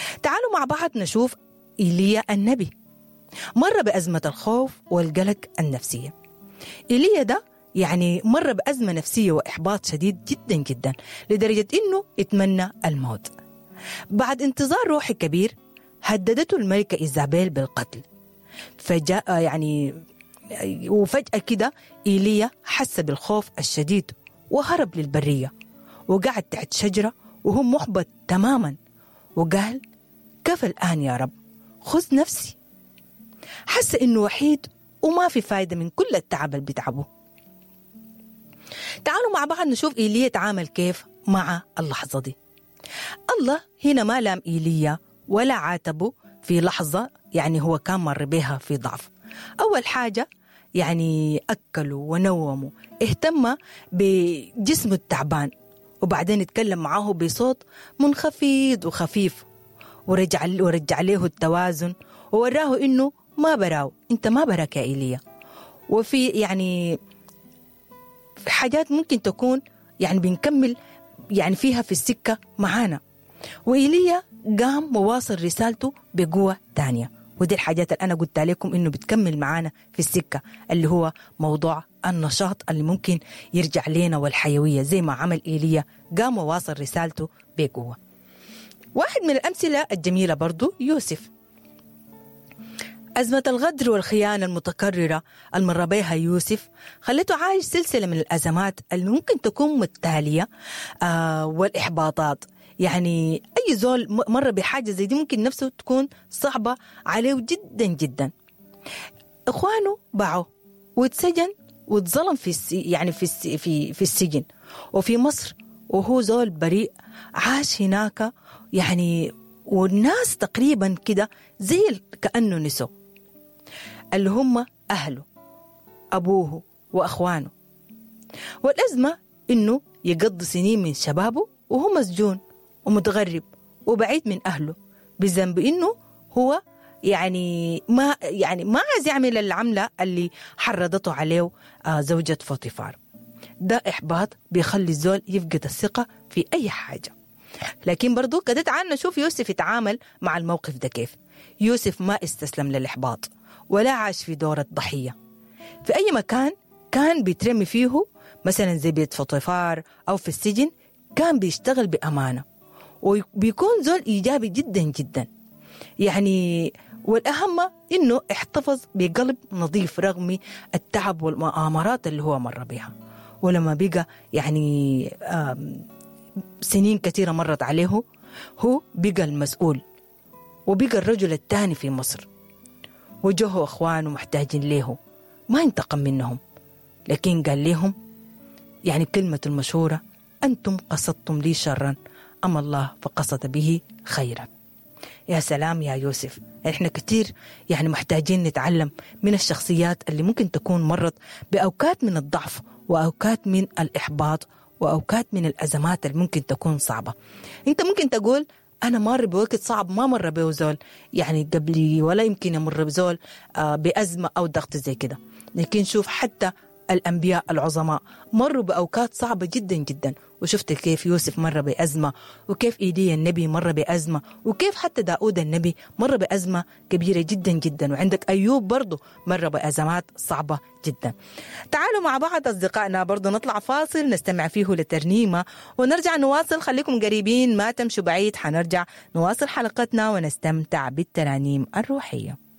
تعالوا مع بعض نشوف إيليا النبي مر بأزمة الخوف والقلق النفسية إيليا ده يعني مر بأزمة نفسية وإحباط شديد جدا جدا لدرجة إنه يتمنى الموت بعد انتظار روحي كبير هددته الملكة إيزابيل بالقتل فجاء يعني وفجأة كده إيليا حس بالخوف الشديد وهرب للبرية وقعد تحت شجرة وهو محبط تماما وقال كفى الآن يا رب خذ نفسي حس إنه وحيد وما في فايدة من كل التعب اللي بيتعبه تعالوا مع بعض نشوف إيليا تعامل كيف مع اللحظة دي الله هنا ما لام إيليا ولا عاتبه في لحظة يعني هو كان مر بها في ضعف أول حاجة يعني أكلوا ونوموا اهتم بجسمه التعبان وبعدين اتكلم معاه بصوت منخفض وخفيف ورجع ورجع له التوازن ووراه انه ما براو انت ما براك يا ايليا وفي يعني حاجات ممكن تكون يعني بنكمل يعني فيها في السكة معانا وإيليا قام وواصل رسالته بقوة تانية ودي الحاجات اللي أنا قلت لكم إنه بتكمل معانا في السكة اللي هو موضوع النشاط اللي ممكن يرجع لنا والحيوية زي ما عمل إيليا قام وواصل رسالته بقوة واحد من الأمثلة الجميلة برضو يوسف أزمة الغدر والخيانة المتكررة المر بها يوسف خلته عايش سلسلة من الأزمات اللي ممكن تكون متتالية آه والإحباطات يعني أي زول مر بحاجة زي دي ممكن نفسه تكون صعبة عليه جدا جدا إخوانه باعوه واتسجن واتظلم في السي يعني في السي في في السجن وفي مصر وهو زول بريء عاش هناك يعني والناس تقريبا كده زي كأنه نسوا اللي هم أهله أبوه وأخوانه والأزمة إنه يقضي سنين من شبابه وهو مسجون ومتغرب وبعيد من أهله بذنب إنه هو يعني ما يعني ما عايز يعمل العملة اللي حرضته عليه زوجة فوتيفار ده إحباط بيخلي الزول يفقد الثقة في أي حاجة لكن برضو قد تعال نشوف يوسف يتعامل مع الموقف ده كيف يوسف ما استسلم للإحباط ولا عاش في دور الضحية في أي مكان كان بيترمي فيه مثلا زي بيت فطفار أو في السجن كان بيشتغل بأمانة وبيكون زول إيجابي جدا جدا يعني والأهم إنه احتفظ بقلب نظيف رغم التعب والمؤامرات اللي هو مر بها ولما بقى يعني سنين كثيرة مرت عليه هو بقى المسؤول وبقى الرجل الثاني في مصر وجوه أخوانه محتاجين له ما انتقم منهم لكن قال لهم يعني كلمة المشهورة أنتم قصدتم لي شرا أما الله فقصد به خيرا يا سلام يا يوسف احنا كتير يعني محتاجين نتعلم من الشخصيات اللي ممكن تكون مرت بأوقات من الضعف وأوقات من الإحباط وأوقات من الأزمات اللي ممكن تكون صعبة أنت ممكن تقول أنا مر بوقت صعب ما مر به زول يعني قبلي ولا يمكن يمر بزول بأزمة أو ضغط زي كده لكن شوف حتى الأنبياء العظماء مروا بأوقات صعبة جدا جدا وشفت كيف يوسف مر بأزمة وكيف إيديا النبي مر بأزمة وكيف حتى داود النبي مر بأزمة كبيرة جدا جدا وعندك أيوب برضه مر بأزمات صعبة جدا تعالوا مع بعض أصدقائنا برضه نطلع فاصل نستمع فيه لترنيمة ونرجع نواصل خليكم قريبين ما تمشوا بعيد حنرجع نواصل حلقتنا ونستمتع بالترانيم الروحيه